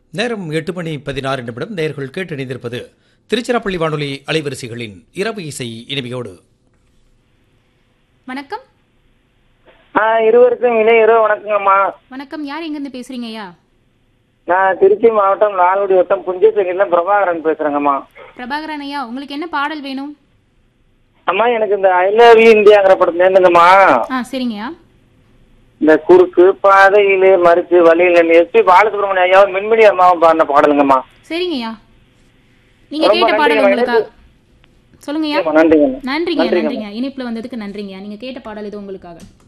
நேரம் எட்டு மணி பதினாறு நிமிடம் நேர்கள் கேட்டு இணைந்திருப்பது திருச்சிராப்பள்ளி வானொலி அலைவரிசைகளின் இரவு இசை இனிமையோடு வணக்கம் ஆ இருவருக்கும் இணைய இரவு வணக்கங்கம்மா வணக்கம் யார் எங்கேருந்து பேசுறீங்க ஐயா நான் திருச்சி மாவட்டம் லால்குடி வட்டம் புஞ்சசங்கில பிரபாகரன் பேசுறேங்கம்மா பிரபாகரன் ஐயா உங்களுக்கு என்ன பாடல் வேணும் அம்மா எனக்கு இந்த ஐ லவ் யூ இந்தியாங்கிற படம் நேர்ந்துங்கம்மா ஆ சரிங்கய்யா இந்த குறுக்கு பாதையிலே மறிச்சு வழியில எஸ்பி பாலசுப்ரமணியம் ஐயாவும் மின்மினி அம்மாவும் பாடின பாடலுங்கம்மா சரிங்கய்யா நீங்க ரொம்ப கேட்ட பாடல் நன்றிங்க, உங்களுக்கா எனக்கு- சொல்லுங்கய்யா நன்றிங்க நன்றிங்க நன்றிங்க. நன்றிங்க இனிப்புல வந்ததுக்கு நன்றிங்க நீங்க கேட்ட பாடல் இது உங்களுக்காக